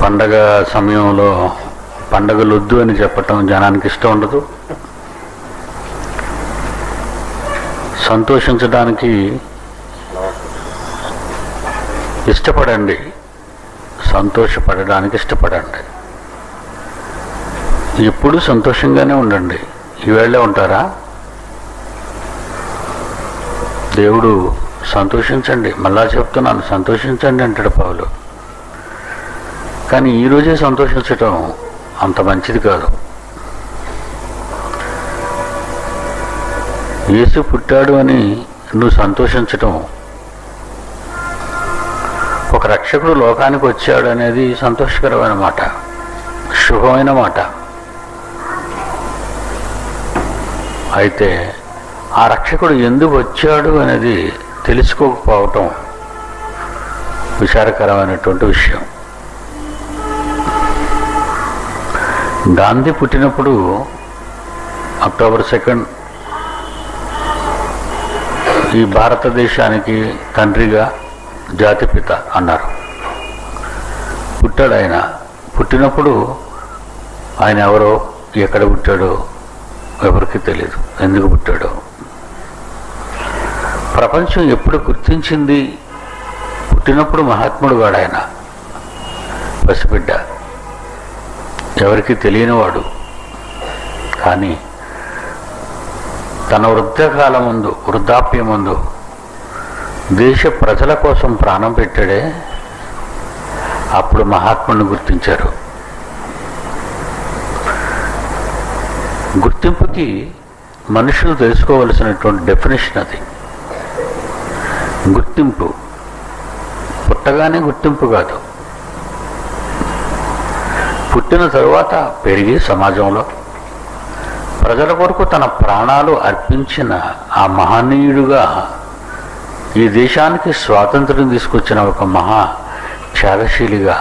పండగ సమయంలో పండగలు వద్దు అని చెప్పటం జనానికి ఇష్టం ఉండదు సంతోషించడానికి ఇష్టపడండి సంతోషపడడానికి ఇష్టపడండి ఎప్పుడు సంతోషంగానే ఉండండి ఈవేళే ఉంటారా దేవుడు సంతోషించండి మళ్ళా చెప్తున్నాను సంతోషించండి అంటాడు పౌలు కానీ ఈరోజే సంతోషించటం అంత మంచిది కాదు యేసు పుట్టాడు అని నువ్వు సంతోషించటం ఒక రక్షకుడు లోకానికి వచ్చాడు అనేది సంతోషకరమైన మాట శుభమైన మాట అయితే ఆ రక్షకుడు ఎందుకు వచ్చాడు అనేది తెలుసుకోకపోవటం విచారకరమైనటువంటి విషయం గాంధీ పుట్టినప్పుడు అక్టోబర్ సెకండ్ ఈ భారతదేశానికి తండ్రిగా జాతిపిత అన్నారు పుట్టాడు ఆయన పుట్టినప్పుడు ఆయన ఎవరో ఎక్కడ పుట్టాడో ఎవరికి తెలియదు ఎందుకు పుట్టాడో ప్రపంచం ఎప్పుడు గుర్తించింది పుట్టినప్పుడు మహాత్ముడు వాడు ఆయన పసిబిడ్డ ఎవరికి తెలియనివాడు కానీ తన వృద్ధకాలం ముందు వృద్ధాప్యం ముందు దేశ ప్రజల కోసం ప్రాణం పెట్టాడే అప్పుడు మహాత్ముడిని గుర్తించారు గుర్తింపుకి మనుషులు తెలుసుకోవలసినటువంటి డెఫినేషన్ అది గుర్తింపు పుట్టగానే గుర్తింపు కాదు పుట్టిన తరువాత పెరిగి సమాజంలో ప్రజల కొరకు తన ప్రాణాలు అర్పించిన ఆ మహనీయుడుగా ఈ దేశానికి స్వాతంత్రం తీసుకొచ్చిన ఒక మహా త్యాగశీలిగా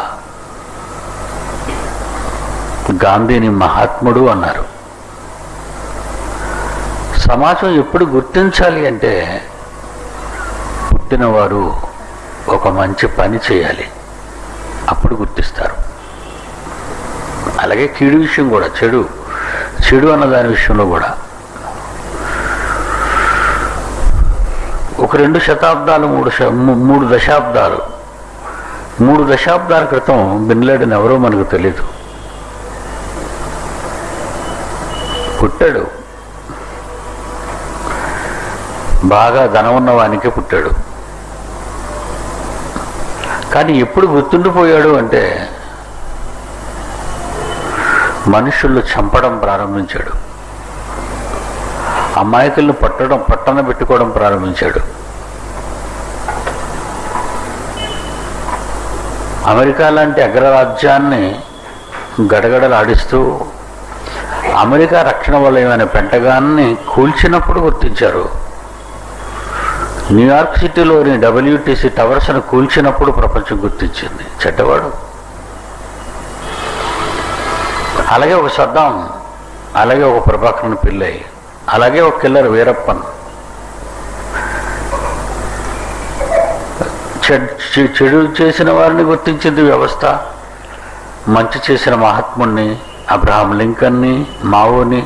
గాంధీని మహాత్ముడు అన్నారు సమాజం ఎప్పుడు గుర్తించాలి అంటే పుట్టినవారు ఒక మంచి పని చేయాలి అప్పుడు గుర్తిస్తారు అలాగే కీడు విషయం కూడా చెడు చెడు అన్న దాని విషయంలో కూడా ఒక రెండు శతాబ్దాలు మూడు శ- మూ- మూడు దశాబ్దాలు మూడు దశాబ్దాల క్రితం బిన్లాడెన్ ఎవరో మనకు తెలియదు పుట్టాడు బాగా ధనం ఉన్నవానికే పుట్టాడు కానీ ఎప్పుడు గుర్తుండిపోయాడు అంటే మనుషులు చంపడం ప్రారంభించాడు అమాయకులను పట్టడం పట్టణ పెట్టుకోవడం ప్రారంభించాడు అమెరికా లాంటి అగ్రరాజ్యాన్ని గడగడలాడిస్తూ అమెరికా రక్షణ వలయమైన పెంటగాన్ని కూల్చినప్పుడు గుర్తించారు న్యూయార్క్ సిటీలోని డబ్ల్యూటీసీ టవర్స్ను కూల్చినప్పుడు ప్రపంచం గుర్తించింది చెడ్డవాడు అలాగే ఒక సద్దాం అలాగే ఒక ప్రభాకరన్ పిల్లై అలాగే ఒక కిల్లర్ వీరప్పన్ చెడ్- చె- చెడు చేసిన వారిని గుర్తించింది వ్యవస్థ మంచి చేసిన మహాత్ముణ్ణి అబ్రహాం లింకన్ని మావోని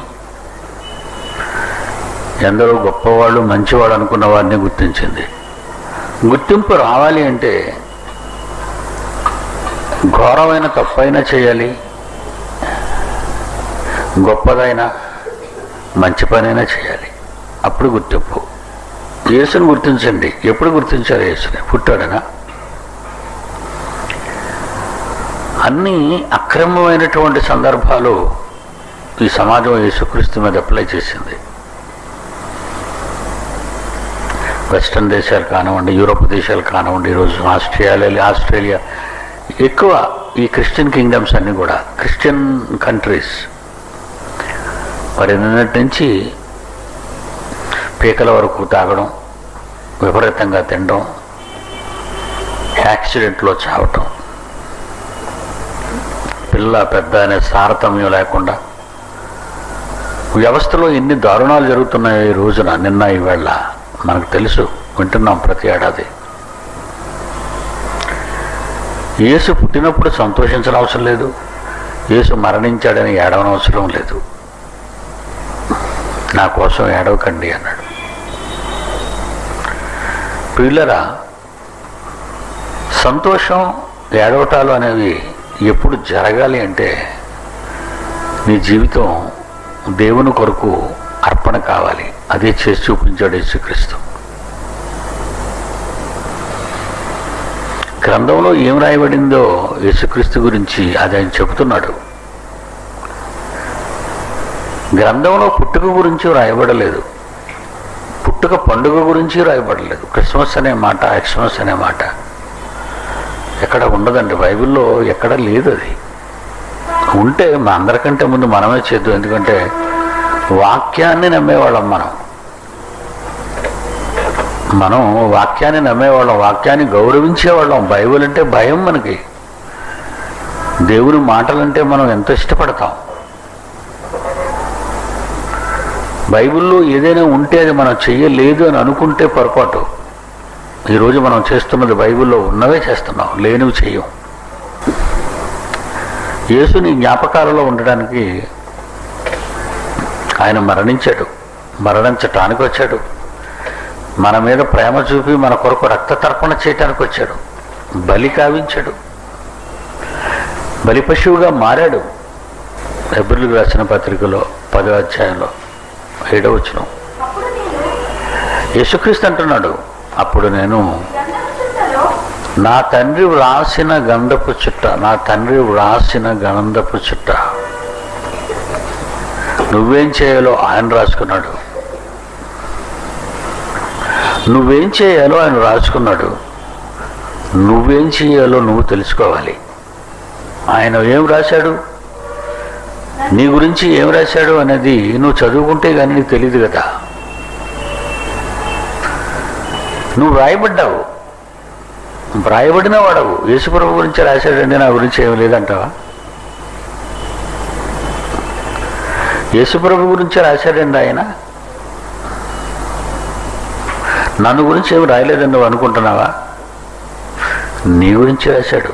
ఎందరో గొప్పవాళ్ళు మంచివాడు అనుకున్న వారిని గుర్తించింది గుర్తింపు రావాలి అంటే ఘోరమైన తప్పైనా చేయాలి గొప్పదైనా మంచి పనైనా చేయాలి అప్పుడు గుర్తింపు యేసుని గుర్తించండి ఎప్పుడు గుర్తించారు యేసుని పుట్టాడనా అన్నీ అక్రమమైనటువంటి సందర్భాలు ఈ సమాజం యేసుక్రీస్తు మీద అప్లై చేసింది వెస్ట్రన్ దేశాలు కానివ్వండి యూరోప్ దేశాలు కానివ్వండి ఈరోజు ఆస్ట్రేలియా ఆస్ట్రేలియా ఎక్కువ ఈ క్రిస్టియన్ కింగ్డమ్స్ అన్నీ కూడా క్రిస్టియన్ కంట్రీస్ మరి నిన్నటి నుంచి పీకల వరకు తాగడం విపరీతంగా తినడం యాక్సిడెంట్లో చావటం పిల్ల పెద్ద అనే తారతమ్యం లేకుండా వ్యవస్థలో ఎన్ని దారుణాలు జరుగుతున్నాయో ఈ రోజున నిన్న ఈవేళ మనకు తెలుసు వింటున్నాం ప్రతి ఏడాది యేసు పుట్టినప్పుడు సంతోషించిన అవసరం లేదు యేసు మరణించాడని ఏడవనవసరం లేదు నా కోసం ఏడవకండి అన్నాడు పిల్లరా సంతోషం ఏడవటాలు అనేవి ఎప్పుడు జరగాలి అంటే నీ జీవితం దేవుని కొరకు అర్పణ కావాలి అదే చేసి చూపించాడు యేసుక్రీస్తు గ్రంథంలో ఏం రాయబడిందో యేసుక్రీస్తు గురించి అది ఆయన చెబుతున్నాడు గ్రంథంలో పుట్టుక గురించి రాయబడలేదు పుట్టుక పండుగ గురించి రాయబడలేదు క్రిస్మస్ అనే మాట ఎక్స్మస్ అనే మాట ఎక్కడ ఉండదండి బైబిల్లో ఎక్కడ లేదు అది ఉంటే మా అందరికంటే ముందు మనమే చేద్దాం ఎందుకంటే వాక్యాన్ని నమ్మేవాళ్ళం మనం మనం వాక్యాన్ని నమ్మేవాళ్ళం వాక్యాన్ని గౌరవించేవాళ్ళం బైబిల్ అంటే భయం మనకి దేవుని మాటలంటే మనం ఎంతో ఇష్టపడతాం బైబిల్లో ఏదైనా ఉంటే అది మనం చెయ్యలేదు అని అనుకుంటే పొరపాటు ఈరోజు మనం చేస్తున్నది బైబిల్లో ఉన్నవే చేస్తున్నాం లేనివి చెయ్యం యేసుని జ్ఞాపకాలలో ఉండడానికి ఆయన మరణించాడు మరణించటానికి వచ్చాడు మన మీద ప్రేమ చూపి మన కొరకు రక్త తర్పణ చేయటానికి వచ్చాడు బలి కావించాడు బలి పశువుగా మారాడు ఎబ్రిల్కి రాసిన పత్రికలో పదో అధ్యాయంలో ఏడవ వచనం అప్పుడు నేను యేసుక్రీస్తు అంటున్నాడు అప్పుడు నేను గంధపు చుట్టలో నా తండ్రి వ్రాసిన గంధపు చుట్ట నా తండ్రి వ్రాసిన గంధపు చుట్ట నువ్వేం చేయాలో ఆయన రాసుకున్నాడు నువ్వేం చేయాలో ఆయన రాసుకున్నాడు నువ్వేం చేయాలో నువ్వు తెలుసుకోవాలి ఆయన ఏం రాశాడు నీ గురించి ఏం రాశాడు అనేది నువ్వు చదువుకుంటే కానీ నీకు తెలియదు కదా నువ్వు రాయబడ్డావు వ్రాయబడిన వాడవు యేసుప్రభు గురించి రాశాడండి నా గురించి ఏం లేదంటావా యేసుప్రభు గురించి రాశాడండి ఆయన నన్ను గురించి ఏమి రాయలేదని నువ్వు అనుకుంటున్నావా నీ గురించి రాశాడు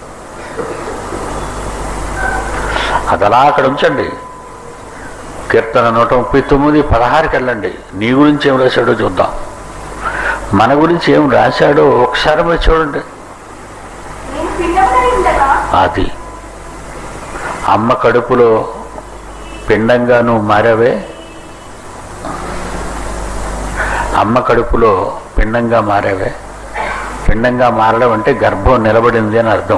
అదలా అక్కడ ఉంచండి కీర్తన నూట ముప్పై తొమ్మిది పదహారుకి వెళ్ళండి నీ గురించి ఏం రాశాడో చూద్దాం మన గురించి ఏం రాశాడో ఒకసారి మీరు చూడండి నేను పిండమునై ఉండగా అది అమ్మ కడుపులో పిండంగాను మారావే అమ్మ కడుపులో పిండంగా మారావే పిండంగా మారడం అంటే గర్భం నిలబడింది అని అర్థం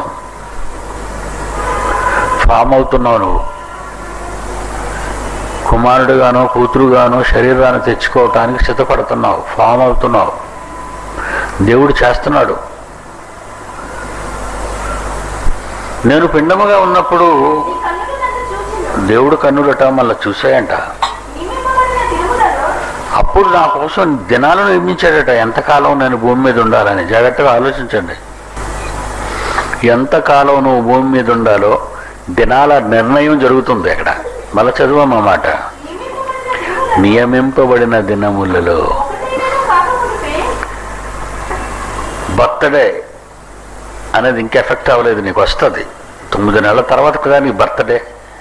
ఫామ్ అవుతున్నావు నువ్వు కుమారుడుగానో కూతురుగానో శరీరాన్ని తెచ్చుకోవటానికి సిద్ధపడుతున్నావు ఫామ్ అవుతున్నావు దేవుడు చేస్తున్నాడు నేను పిండముగా ఉన్నప్పుడు నీ కన్నులు నన్ను చూచెను దేవుడు కన్నులట మళ్ళీ చూసాయంట నియమింపబడిన దినములలో అప్పుడు నా కోసం దినాలు నిర్మించాడట ఎంతకాలం నేను భూమి మీద ఉండాలని జాగ్రత్తగా ఆలోచించండి ఎంతకాలం నువ్వు భూమి మీద ఉండాలో దినాల నిర్ణయం జరుగుతుంది అక్కడ మళ్ళీ చదువమ్మా మాట నియమింపబడిన దినములలో నియమింపబడిన దినములలో ఒకటైనా కాకమునుపే బర్త్డే అనేది ఇంకా ఎఫెక్ట్ అవ్వలేదు నీకు వస్తుంది తొమ్మిది నెలల తర్వాత కదా నీ బర్త్డే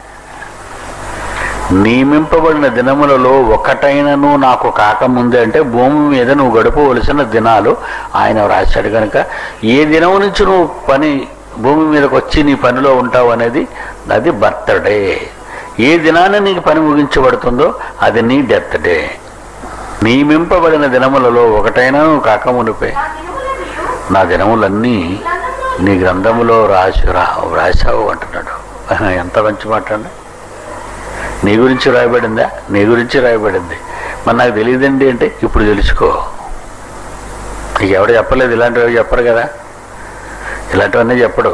నియమింపబడిన దినములలో ఒకటైనను నాకు కాకముందే అంటే భూమి మీద నువ్వు గడపవలసిన దినాలు ఆయన రాశాడు కనుక ఏ దినం నుంచి నువ్వు పని భూమి మీదకి వచ్చి నీ పనిలో ఉంటావు అనేది అది బర్త్డే ఏ దినాన నీకు పని ముగించబడుతుందో అది నీ డెత్ డే నియమింపబడిన దినములలో ఒకటైనా నువ్వు కాకమునిపే నా దినములన్నీయు నా దినములన్నీ గ్రంథంలో నీ గ్రంథములో రాసి రా రాశావు అంటున్నాడు ఎంత మంచి మాట అండి నీ గురించి రాయబడిందా నీ గురించి రాయబడింది మరి నాకు తెలియదండి అంటే ఇప్పుడు తెలుసుకో నీకు ఎవడు చెప్పలేదు ఇలాంటివి చెప్పరు కదా ఇలాంటివన్నీ చెప్పడు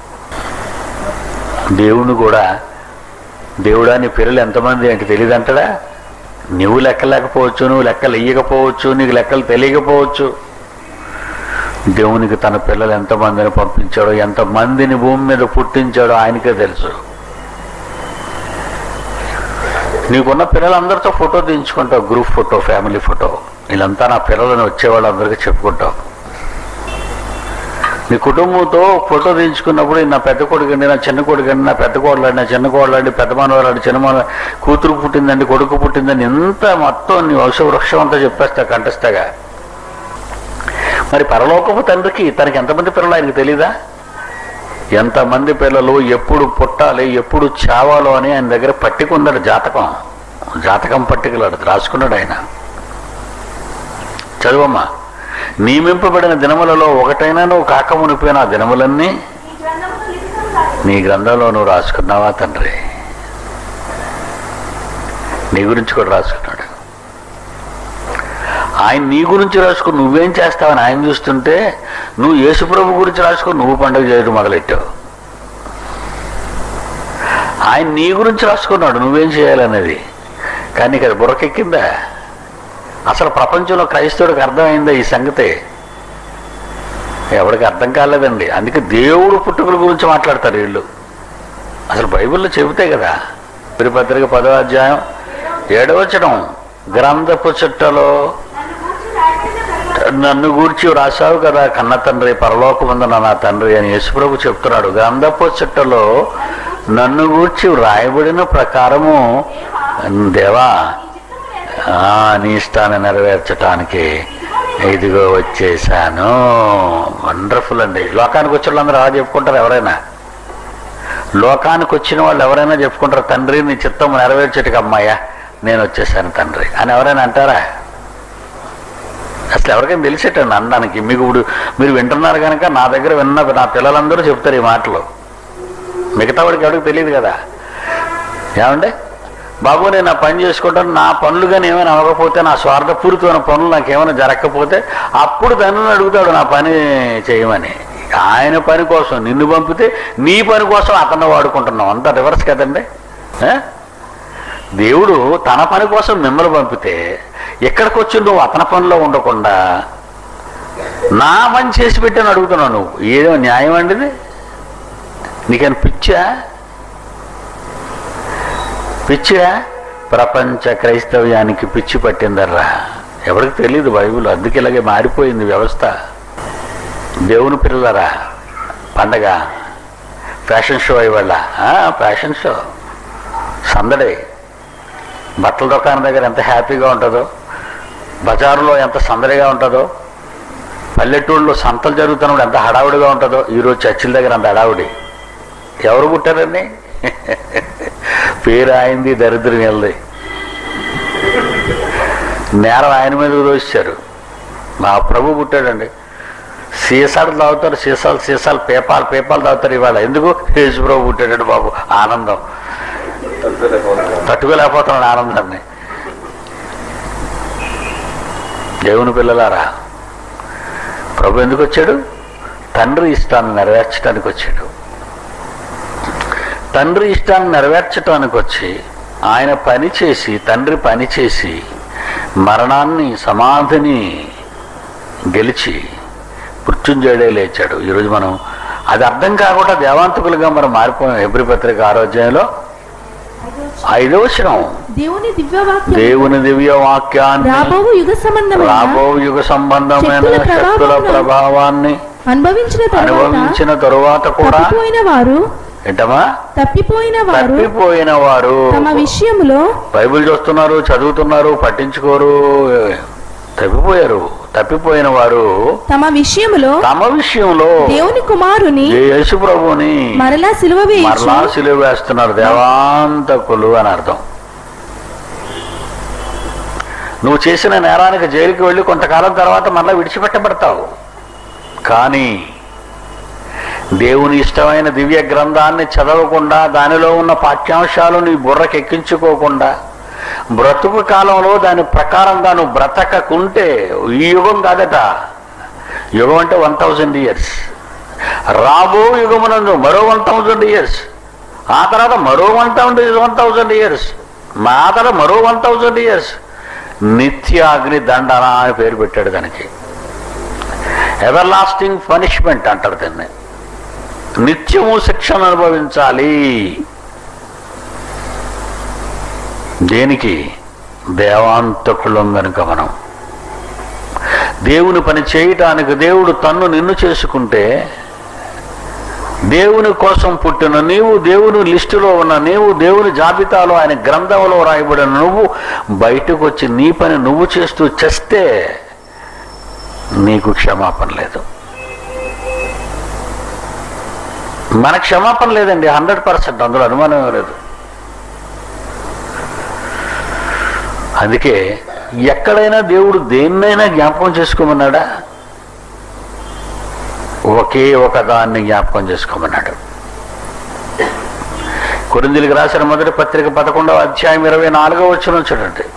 దేవుని కూడా దేవుడా నీ పిల్లలు ఎంతమంది అంటే తెలియదు అంటాడా నువ్వు లెక్కలేకపోవచ్చు నువ్వు లెక్కలు ఇయ్యకపోవచ్చు నీకు లెక్కలు తెలియకపోవచ్చు దేవునికి తన పిల్లలు ఎంతమందిని పంపించాడో ఎంతమందిని భూమి మీద పుట్టించాడో ఆయనకే తెలుసు నీకున్న పిల్లలందరితో ఫోటో తీయించుకుంటావు గ్రూప్ ఫోటో ఫ్యామిలీ ఫోటో వీళ్ళంతా నా పిల్లలని వచ్చేవాళ్ళందరికీ చెప్పుకుంటావు నీ కుటుంబంతో ఫోటో తీయించుకున్నప్పుడు నా పెద్ద కొడుకండి నా చిన్న కొడుకండి నా పెద్ద కోడలండి నా చిన్న కోడలండి పెద్ద మనవరాడు చిన్న మన కూతురు పుట్టిందండి కొడుకు పుట్టిందండి ఇంత మొత్తం నీ వంశవృక్షం అంతా చెప్పేస్తా కంటస్తాగా మరి పరలోకపు తండ్రికి తనకి ఎంతమంది పిల్లలు ఆయనకు తెలీదా ఎంతమంది పిల్లలు ఎప్పుడు పుట్టాలి ఎప్పుడు చావాలో అని ఆయన దగ్గర పట్టిక ఉందట జాతకం జాతకం పట్టికలు అది రాసుకున్నాడు ఆయన చదువమ్మా నియమింపబడిన దినములలో ఒకటైనా నువ్వు కాకమునిపోయిన ఆ దినములన్నీ ఈ గ్రంథమును లిఖితం కాదు నీ గ్రంథంలో నువ్వు రాసుకున్నావా తండ్రి నీ గురించి కూడా రాసుకున్నాడు ఆయన నీ గురించి రాసుకుని నువ్వేం చేస్తావని ఆయన చూస్తుంటే నువ్వు యేసుప్రభు గురించి రాసుకుని నువ్వు పండుగ చేయడం మొదలెట్టావు ఆయన నీ గురించి రాసుకున్నాడు నువ్వేం చేయాలనేది కానీ నీకు అది బుర్రకెక్కిందా అసలు ప్రపంచంలో క్రైస్తవుడికి అర్థమైందా ఈ సంగతి ఎవరికి అర్థం కాలేదండి అందుకే దేవుడు పుట్టుకల గురించి మాట్లాడతారు వీళ్ళు అసలు బైబిల్లో చెబితే కదా తిరుపత్రిక పదో అధ్యాయం ఏడవచనం గ్రంథపు చుట్టలో నన్ను గూర్చి నన్ను గూర్చి రాయబడిన రాశావు కదా కన్న తండ్రి పరలోకమందున నా తండ్రి అని యేసుప్రభు చెప్తున్నాడు గ్రంథపు చుట్టలో నన్ను గూర్చి రాయబడిన ప్రకారము దేవా ఆ, నీ ఇష్టాన్ని నెరవేర్చటానికి ఇదిగో వచ్చేసాను వండర్ఫుల్ అండి లోకానికి వచ్చిన వాళ్ళందరూ అలా చెప్పుకుంటారు ఎవరైనా లోకానికి వచ్చిన వాళ్ళు ఎవరైనా చెప్పుకుంటారు తండ్రి నీ చిత్తం నెరవేర్చేటికి అమ్మాయ్యా నేను వచ్చేసాను తండ్రి అని ఎవరైనా అంటారా అసలు ఎవరికైనా తెలిసేటండి అనడానికి మీకు ఇప్పుడు మీరు వింటున్నారు కనుక నా దగ్గర విన్న నా పిల్లలందరూ చెప్తారు ఈ మాటలు మిగతా వాడికి ఎవరికి తెలియదు కదా ఏమండి బాబు నేను నా పని చేసుకుంటాను నా పనులు కానీ ఏమైనా అవ్వకపోతే నా స్వార్థపూరితమైన పనులు నాకు ఏమైనా జరగకపోతే అప్పుడు తండ్రిని అడుగుతాడు నా పని చేయమని ఆయన పని కోసం నిన్ను పంపితే నీ పని కోసం అతన్ని వాడుకుంటున్నాం అంతా రివర్స్ కదండి ఏ? దేవుడు తన పని కోసం మిమ్మల్ని పంపితే ఎక్కడికి వచ్చి నువ్వు అతని పనిలో ఉండకుండా నా పని చేసి పెట్టని అడుగుతున్నావు నువ్వు ఏదో న్యాయం అండి ఇది నీకని పిచ్చా పిచ్చా ప్రపంచ క్రైస్తవ్యానికి పిచ్చి పట్టిందర్రా ఎవరికి తెలియదు బైబిల్ అందుకే ఇలాగే మారిపోయింది వ్యవస్థ దేవుని పిల్లలరా పండగ ఫ్యాషన్ షో ఇవాళ ఆ, ఫ్యాషన్ షో సందడి బట్టల దుకాణం దగ్గర ఎంత హ్యాపీగా ఉంటుందో బజారులో ఎంత సందడిగా ఉంటుందో పల్లెటూళ్ళలో సంతలు జరుగుతున్నప్పుడు ఎంత హడావుడిగా ఉంటుందో ఈరోజు చర్చిల దగ్గర అంత హడావుడి ఎవరు పుట్టారండి పేరు ఆయనది దరిద్రం వెళ్ళది నేరం ఆయన మీద దోశారు మా ప్రభు పుట్టాడండి సీసాలు తాగుతారు సీసాలు సీసాలు పేపాలు పేపాలు తాగుతారు ఇవాళ ఎందుకు యేసు ప్రభు పుట్టాడు బాబు ఆనందం తట్టుకోలేకపోతున్నాడు ఆనందాన్ని దేవుని పిల్లలారా ప్రభు ఎందుకు వచ్చాడు తండ్రి ఇష్టాన్ని నెరవేర్చడానికి వచ్చాడు తండ్రి ఇష్టాన్ని నెరవేర్చడానికి వచ్చి ఆయన పని చేసి తండ్రి పని చేసి మరణాన్ని సమాధిని గెలిచి మృత్యుంజయుడే లేచాడు ఈరోజు మనం అది అర్థం కాకుండా దేవాంతకులుగా మనం మారిపోయాం ఎబ్రి పత్రిక ఆరోగ్యంలో ఐదో వచనం దేవుని దివ్యవాక్యం దేవుని దివ్య వాక్యాన్ని రాబోవు యుగ సంబంధమైన రాబో యుగ సంబంధమైన శక్తుల శక్తుల ప్రభావమును ప్రభావాన్ని అనుభవించిన తరువాత అనుభవించిన తరువాత కూడా తప్పిపోయిన వారు ఏంటమ్మా తప్పిపోయిన వారు తప్పిపోయిన వారు తమ విషయములో బైబిల్ చూస్తున్నారు చదువుతున్నారు పట్టించుకోరు తప్పిపోయారు తప్పిపోయిన వారు తమ విషయములో తమ విషయంలో దేవుని కుమారుని యేసు ప్రభుని మరలా సిలువ వేయించి మరలా సిలువ వేస్తున్నారు దేవాంతకులు అని అర్థం నువ్వు చేసిన నేరానికి జైలుకి వెళ్ళి కొంతకాలం తర్వాత మరలా విడిచిపెట్టబడతావు కానీ దేవుని ఇష్టమైన దివ్య గ్రంథాన్ని చదవకుండా దానిలో ఉన్న పాఠ్యాంశాలు నీ బుర్రకెక్కించుకోకుండా బ్రతుకు కాలంలో దాని ప్రకారంగా నువ్వు బ్రతకకుంటే ఈ యుగం కాదట యుగం అంటే వన్ థౌజండ్ ఇయర్స్ రాబో యుగమునందు మరో వన్ థౌజండ్ ఇయర్స్ ఆ తర్వాత మరో one thousand one thousand years మా తర్వాత మరో వన్ థౌజండ్ ఇయర్స్ నిత్య అగ్ని దండన అని పేరు పెట్టాడు దానికి ఎవర్ లాస్టింగ్ పనిష్మెంట్ అంటారు దాన్ని నిత్యము శిక్షణ అనుభవించాలి దేనికి దేవాంతకులం గనుక మనం దేవుని పని చేయటానికి దేవుడు తన్ను నిన్ను చేసుకుంటే దేవుని కోసం పుట్టిన నీవు దేవుని లిస్టులో ఉన్న నీవు దేవుని జాబితాలో ఆయన గ్రంథంలో రాయబడిన నువ్వు బయటకు వచ్చి నీ పని నువ్వు చేస్తూ చేస్తే నీకు క్షమాపణ లేదు మన క్షమాపణ లేదండి హండ్రెడ్ పర్సెంట్ అందులో అనుమానం లేదు అందుకే ఎక్కడైనా దేవుడు దేన్నైనా జ్ఞాపకం చేసుకోమన్నాడా ఒకే ఒక దాన్ని జ్ఞాపకం చేసుకోమన్నాడు కొరిందులకు రాసిన మొదటి పత్రిక పదకొండవ అధ్యాయం ఇరవై నాలుగో వచ్చిన చూడండి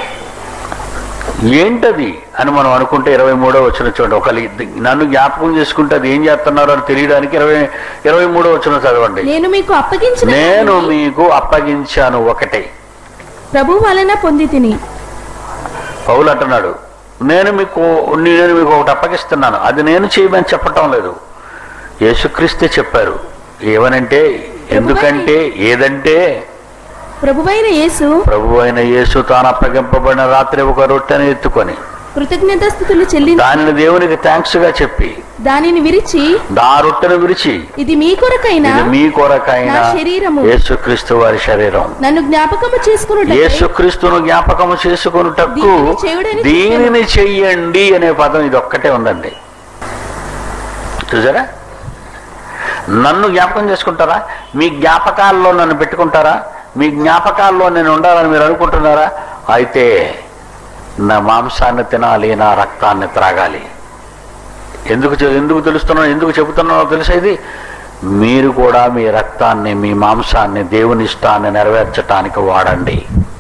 ఏంటది అని మనం అనుకుంటే ఇరవై మూడో వచ్చిన చూడండి ఒక నన్ను జ్ఞాపకం చేసుకుంటే అది ఏం చేస్తున్నారో అని తెలియడానికి ఇరవై ఇరవై మూడో వచ్చిన చదవండి నేను మీకు అప్పగించిన నేను దానిని మీకు అప్పగించాను ఒకటే ప్రభు వలన పొంది తిని పౌలు అంటున్నాడు నేను మీకు నేను మీకు ఒకటి అప్పగిస్తున్నాను అది నేను చేయమని చెప్పటం లేదు యేసుక్రీస్తే చెప్పారు ఏమనంటే ఎందుకంటే ఏదంటే ప్రభువైన యేసు ప్రభు అయిన యేసు తాను అప్పగింపబడిన రాత్రి ఒక రొట్టెని ఎత్తుకొని కృతజ్ఞతాస్థుతులు చెల్లించి దానిని దేవునికి థ్యాంక్స్ గా చెప్పి దానిని విరిచి దా రొట్టెను విరిచి ఇది మీ కొరకైన ఇది మీ కొరకైన నా శరీరము. యేసుక్రీస్తు వారి శరీరం నన్ను జ్ఞాపకము చేసుకున్నట్టు యేసుక్రీస్తును జ్ఞాపకము చేసుకున్నటకు దీనిని చేయుడని దీనిని చెయ్యండి అనే పదం ఇది ఒక్కటే ఉందండి చూసారా నన్ను జ్ఞాపకం చేసుకుంటారా మీ జ్ఞాపకాల్లో నన్ను పెట్టుకుంటారా మీ జ్ఞాపకాల్లో నేను ఉండాలని మీరు అనుకుంటున్నారా అయితే నా మాంసాన్ని తినాలి నా రక్తాన్ని త్రాగాలి ఎందుకు చె- ఎందుకు తెలుస్తున్నానో ఎందుకు చెబుతున్నానో తెలిసేది మీరు కూడా మీ రక్తాన్ని మీ మాంసాన్ని దేవుని ఇష్టాన్ని నెరవేర్చటానికి వాడండి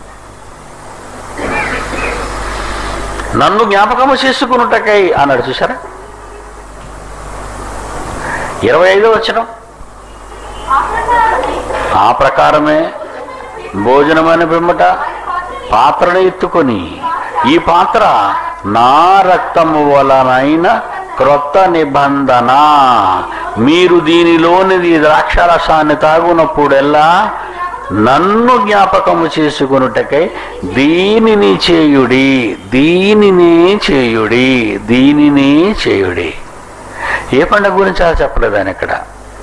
నన్ను జ్ఞాపకము చేసుకున్నటకై అన్నాడు చూసారా ఇరవై ఐదో వచ్చిన ఆ ప్రకారమే భోజనమైన పిమ్మట పాత్రను ఎత్తుకొని ఈ పాత్ర నా రక్తము వలనైన క్రొత్త నిబంధన మీరు దీనిలోనిది ద్రాక్షరసాన్ని తాగునప్పుడెల్లా నన్ను జ్ఞాపకము చేసుకొనుటకై దీనిని చేయుడి దీనిని చేయుడి దీనిని చేయుడి ఏ పండుగ గురించి అలా చెప్పలేదు ఆయన ఇక్కడ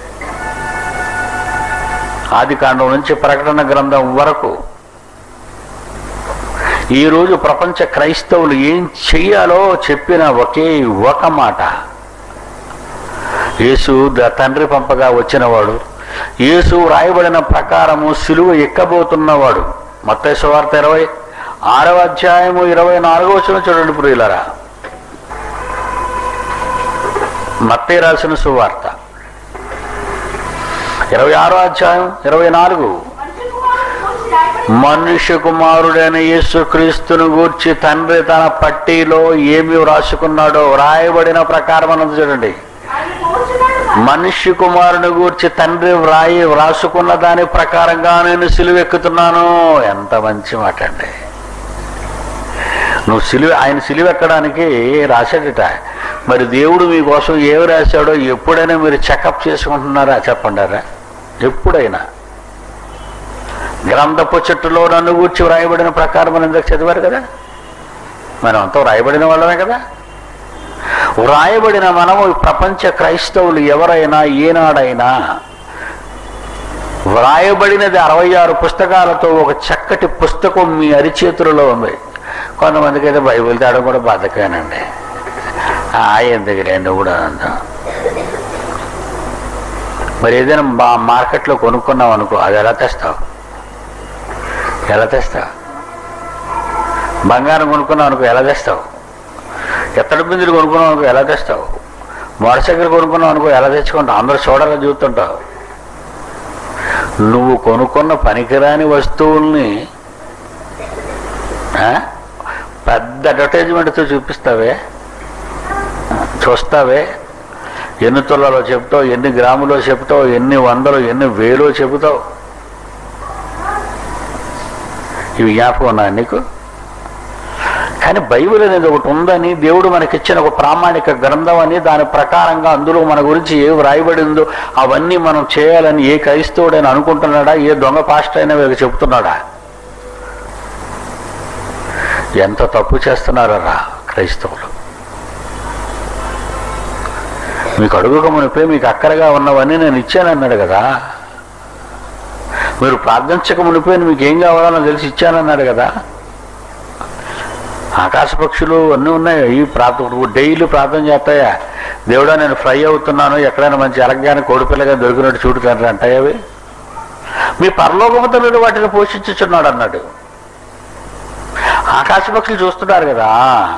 ఆది కాండం నుంచి ప్రకటన గ్రంథం వరకు ఈరోజు ప్రపంచ క్రైస్తవులు ఏం చెయ్యాలో చెప్పిన ఒకే ఒక మాట యేసు ద- తండ్రి పంపగా వచ్చినవాడు యేసు రాయబడిన ప్రకారము సిలువ ఎక్కబోతున్నవాడు మత్తయి సువార్త ఇరవై ఆరవ అధ్యాయము ఇరవై నాలుగో వచ్చిన చూడండి ప్రియులరా మత్తయి రాసిన సువార్త ఇరవై ఆరో అధ్యాయం ఇరవై నాలుగు మనుష్య కుమారుడైన యేసుక్రీస్తును గూర్చి తండ్రి తన పట్టీలో ఏమి వ్రాసుకున్నాడో వ్రాయబడిన ప్రకారం అన్నది చూడండి మనుష్య కుమారుని గూర్చి తండ్రి వ్రాయి వ్రాసుకున్న దాని ప్రకారంగా నేను సిలువెక్కుతున్నాను ఎంత మంచి మాట అండి నువ్వు సిలువ ఆయన సిలువెక్కడానికి రాశాడట మరి దేవుడు మీకోసం ఏమి రాశాడో ఎప్పుడైనా మీరు చెకప్ చేసుకుంటున్నారా చెప్పండారా ఎప్పుడైనా గ్రంథపు చెట్టులో నన్ను గూర్చి వ్రాయబడిన ప్రకారం మనం ఇందాక చదివారు కదా మనం అంతా వ్రాయబడిన వాళ్ళమే కదా వ్రాయబడిన మనము ఈ ప్రపంచ క్రైస్తవులు ఎవరైనా ఏనాడైనా వ్రాయబడినది అరవై ఆరు పుస్తకాలతో ఒక చక్కటి పుస్తకం మీ అరిచేతులలో ఉంది కొంతమందికి అయితే బైబిల్ తేడం కూడా బతకానండి ఆ ఎందుకు నువ్వు కూడా అంతా మరి ఏదైనా మా మార్కెట్లో కొనుక్కున్నావు అనుకో అది ఎలా తెస్తావు ఎలా తెస్తావు బంగారం కొనుక్కున్నావు అనుకో ఎలా తెస్తావు ఎత్తడి బిందులు కొనుక్కున్నావు అనుకో ఎలా తెస్తావు మోటార్ సైకిల్ కొనుక్కున్నావు అనుకో ఎలా తెచ్చుకుంటావు అందరూ చూడాలి చూస్తుంటావు నువ్వు కొనుక్కున్న పనికిరాని వస్తువుల్ని ఆ, పెద్ద అడ్వర్టైజ్మెంట్తో చూపిస్తావే చూస్తావే ఎన్ని తులాలో చెప్తావు ఎన్ని గ్రాములో చెప్తావు ఎన్ని వందలు ఎన్ని వేలో చెబుతావు ఇవి జ్ఞాపకం ఉన్నాయా నీకు కానీ బైబిల్ అనేది ఒకటి ఉందని దేవుడు మనకిచ్చిన ఒక ప్రామాణిక గ్రంథం అని దాని ప్రకారంగా అందులో మన గురించి ఏ వ్రాయబడి ఉందో అవన్నీ మనం చేయాలని ఏ క్రైస్తవుడైనా అనుకుంటున్నాడా ఏ దొంగ పాస్టర్ అయినా వీళ్ళకి చెప్తున్నాడా ఎంత తప్పు చేస్తున్నారా క్రైస్తవులు మీకు అడుగుక మునిపే మీకు అక్కరగా ఉన్నవన్నీ నేను ఇచ్చానన్నాడు కదా మీరు ప్రార్థించక మునిపే మీకు ఏం కావాలో నాకు తెలిసి ఇచ్చానన్నాడు కదా ఆకాశ పక్షులు అన్నీ ఉన్నాయి ఈ ప్రార్థన డైలీ ప్రార్థన చేస్తాయా దేవుడా నేను ఫ్రై అవుతున్నాను ఎక్కడైనా మంచి అరగ్గానే కోడిపిల్లగా దొరికినట్టు చూడు తండ్రి అంటాయి అవి మీ పరలోకమతనుడు వాటిని పోషించుచున్నాడు అన్నాడు ఆకాశ పక్షులు చూస్తున్నారు కదా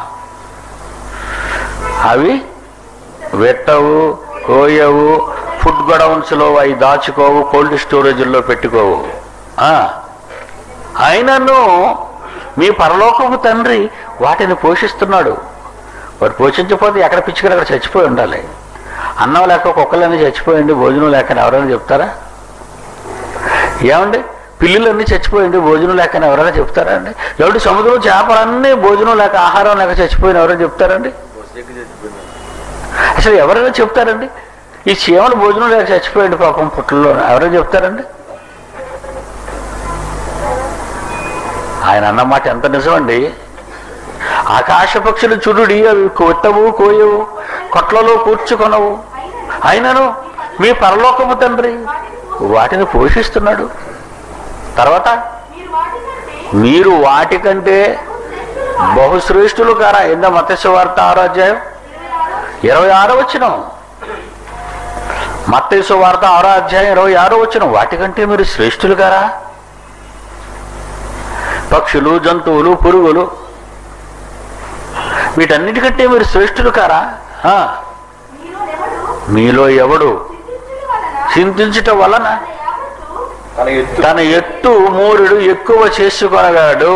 అవి వెట్టవు కోయవు ఫుడ్ గొడౌన్స్లో అవి దాచుకోవు కోల్డ్ స్టోరేజ్లో పెట్టుకోవు ఆ, అయినను మీ పరలోకపు తండ్రి వాటిని పోషిస్తున్నాడు వాడు పోషించకపోతే ఎక్కడ పిచ్చుకలు అక్కడ చచ్చిపోయి ఉండాలి అన్నం లేక కుక్కలన్నీ చచ్చిపోయింది భోజనం లేక అని ఎవరైనా చెప్తారా ఏమండి పిల్లులన్నీ చచ్చిపోయింది భోజనం లేక అని ఎవరైనా చెప్తారా అండి ఎవరి సముద్రం చేపలన్నీ భోజనం లేక ఆహారం లేక చచ్చిపోయిన ఎవరైనా చెప్తారండి అసలు ఎవరైనా చెప్తారండి ఈ చీమలు భోజనం లేక చచ్చిపోయింది పాపం పుట్టల్లో ఎవరైనా చెప్తారండి ఆయన అన్నమాట ఎంత నిజమండి ఆకాశ పక్షులు చుడుడి అవి కొట్టవు కోయవు కొట్లలో కూర్చుకొనవు అయినను మీ పరలోకము తండ్రి వాటిని పోషిస్తున్నాడు తర్వాత మీరు వాటికంటే మీరు వాటికంటే బహుశ్రేష్ఠులు కారా ఎంద మత్స్య వార్త ఆరో అధ్యాయం ఇరవై ఆరో వచ్చిన మత్తయ్య వార్త ఆరో అధ్యాయం ఇరవై ఆరో వచ్చిన వాటికంటే మీరు శ్రేష్ఠులు కారా పక్షులు జంతువులు పురుగులు వీటన్నిటికంటే మీరు శ్రేష్ఠులు కారా ఆ, మీరు ఎవడు మీలో ఎవడు చింతించుట వలన చింతించటం వలన యావత్తు తన ఎత్తు తన ఎత్తు మూరుడు ఎక్కువ చేసుకొనగాడు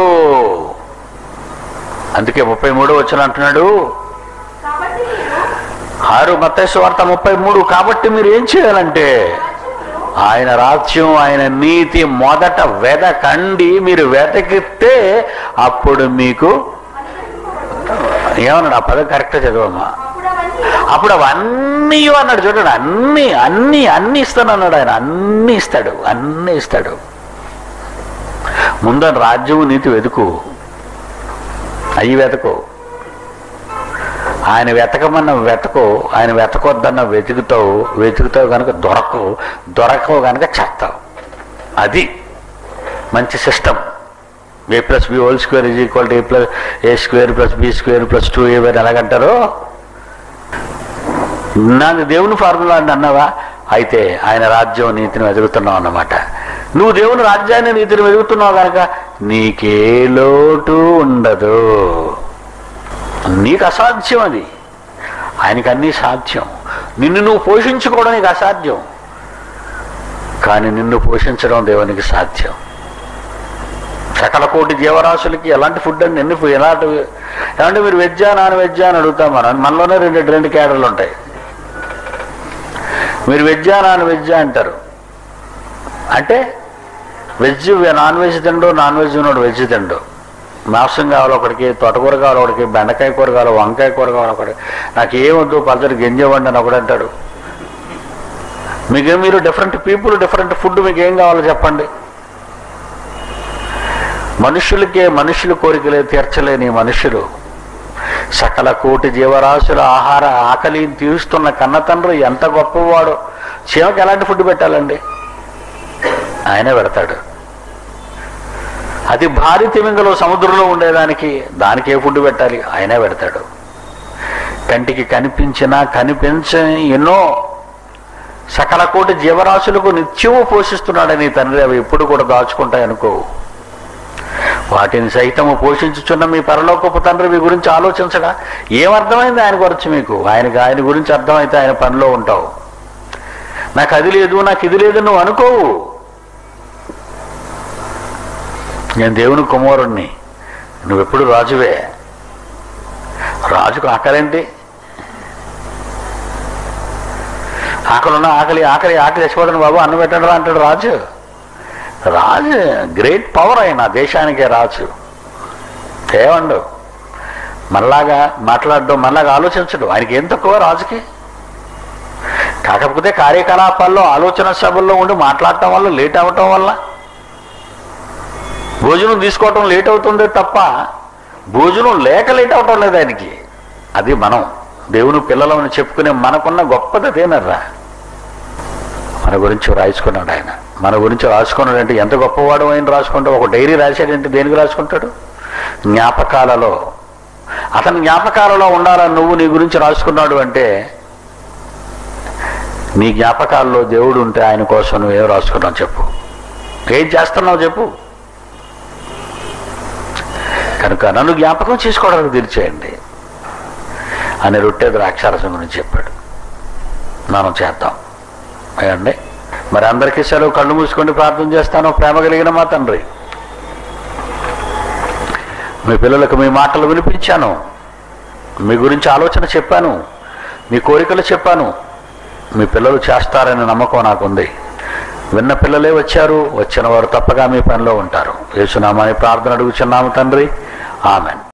అందుకే ముప్పై మూడు వచ్చిన అంటున్నాడు కాబట్టి మీరు ఆరు మత్తయి వార్త ముప్పై మూడు కాబట్టి మీరు ఏం చేయాలంటే రాజ్యములో ఆయన రాజ్యం ఆయన నీతి మొదట వెదకండి మీరు వెతకితే అప్పుడు మీకు ఏమన్నాడు ఆ పదం కరెక్ట్ చదవమ్మా అప్పుడు అవన్నీ అప్పుడు అవన్నీ అన్నాడు చూడండి అన్ని అన్ని అన్ని ఇస్తాను అన్నాడు ఆయన అన్ని ఇస్తాడు అన్ని ఇస్తాడు ముందు రాజ్యము నీతి వెతుకు అయ్యి వెతకు ఆయన వెతకమన్న వెతకు ఆయన వెతకొద్దన్న వెతుకుతావు వెతుకుతావు కనుక దొరకవు దొరకవు కనుక చేస్తావు అది మంచి system a plus b whole square is equal to a plus a square plus b square plus two a వేరు ఎలాగంటారు నాకు దేవుని ఫార్ములా అని అన్నావా అయితే ఆయన రాజ్యం నీతిని వెతుకుతున్నావు అన్నమాట నువ్వు దేవుని రాజ్యాన్ని నీతిని వెతుకుతున్నావు కనుక నీకే లోటు ఉండదు నీకు అసాధ్యం అది ఆయనకి అన్నీ సాధ్యం నిన్ను నువ్వు పోషించుకోవడం నీకు అసాధ్యం కానీ నిన్ను పోషించడం దేవునికి సాధ్యం సకల కోటి జీవరాశులకి ఎలాంటి ఫుడ్ అండి ఎన్ని ఎలాంటి ఏమంటే మీరు వెజ్జా నాన్ వెజ్జా అని అడుగుతాం మనం మనలోనే రెండు రెండు క్యాడర్లు ఉంటాయి మీరు వెజ్జా నాన్ వెజ్జా అంటారు అంటే వెజ్ నాన్ వెజ్ తిండు నాన్ వెజ్ ఉన్నాడు వెజ్ తిండు మాంసం కావాలి ఒకడికి తోటకూర కావాలి ఒకడికి బెండకాయ కూర కావాలి వంకాయ కూర కావాలి ఒకటి నాకు ఏమొద్దు పలచడి గింజ వండి అని ఒకడు అంటాడు మీకు మీరు డిఫరెంట్ పీపుల్ డిఫరెంట్ ఫుడ్ మీకు ఏం కావాలో చెప్పండి మనుషులకే మనుషుల కోరికలే తీర్చలేని మనుషులు సకల కోటి జీవరాశుల ఆహార ఆకలిని తీరుస్తున్న కన్నతండ్రి ఎంత గొప్పవాడు చీమకి ఎలాంటి ఫుడ్ పెట్టాలండి ఆయనే పెడతాడు అది భారీ తిమింగలు సముద్రంలో ఉండేదానికి దానికి ఏ ఫుడ్ పెట్టాలి ఆయనే పెడతాడు కంటికి కనిపించినా కనిపించని ఎన్నో సకల కోటి జీవరాశులకు నిత్యము పోషిస్తున్నాడని తండ్రి అవి ఎప్పుడు కూడా దాచుకుంటాయి అనుకో వాటిని సైతము పోషించుచున్న మీ పరలోకపు తండ్రి మీ గురించి ఆలోచించగా ఏమర్థమైంది ఆయన గురించి మీకు ఆయనకి ఆయన గురించి అర్థమైతే ఆయన పనిలో ఉంటావు నాకు అది లేదు నాకు ఇది లేదు నువ్వు అనుకోవు నేను దేవుని కుమారుణ్ణి నువ్వెప్పుడు రాజువే రాజుకు ఆకలేంటి ఆకలి ఉన్న ఆకలి ఆకలి ఆకలి చచ్చిపోతాను బాబు అన్నం పెట్టండి రా అంటాడు రాజు రాజు గ్రేట్ పవర్ ఆయన దేశానికే రాజు ఏమండు మనలాగా మాట్లాడడం మనలాగా ఆలోచించడు ఆయనకి ఏం తక్కువ రాజుకి కాకపోతే కార్యకలాపాల్లో ఆలోచన సభల్లో ఉండి మాట్లాడటం వల్ల లేట్ అవ్వటం వల్ల భోజనం తీసుకోవటం లేట్ అవుతుందే తప్ప భోజనం లేక లేట్ అవటం లేదు ఆయనకి అది మనం దేవుని పిల్లలమని చెప్పుకునే మనకున్న గొప్పది అదేనర్రా మన గురించి రాసుకున్నాడు ఆయన మన గురించి రాసుకున్నాడు అంటే ఎంత గొప్పవాడు ఆయన రాసుకుంటాడు ఒక డైరీ రాశాడంటే దేనికి రాసుకుంటాడు జ్ఞాపకాలలో అతని జ్ఞాపకాలలో ఉండాలని నువ్వు నీ గురించి రాసుకున్నాడు అంటే నీ జ్ఞాపకాల్లో దేవుడు ఉంటే ఆయన కోసం నువ్వేం రాసుకున్నావు చెప్పు ఏం చేస్తున్నావు చెప్పు కనుక నన్ను జ్ఞాపకం చేసుకోవడానికి తెలిచేయండి అని రొట్టె ద్రాక్షారసం గురించి చెప్పాడు మనం చేద్దాం అయ్యండి మరి అందరికీ సెలవు కళ్ళు మూసుకొని ప్రార్థన చేస్తాను ప్రేమ కలిగిన మా తండ్రి మీ పిల్లలకు మీ మాటలు వినిపించాను మీ గురించి ఆలోచన చెప్పాను మీ కోరికలు చెప్పాను మీ పిల్లలు చేస్తారనే నమ్మకం నాకుంది విన్న పిల్లలే వచ్చారు వచ్చిన వారు తప్పగా మీ పనిలో ఉంటారు యేసునామాని ప్రార్థన అడుగుచున్నాము తండ్రి ఆమెన్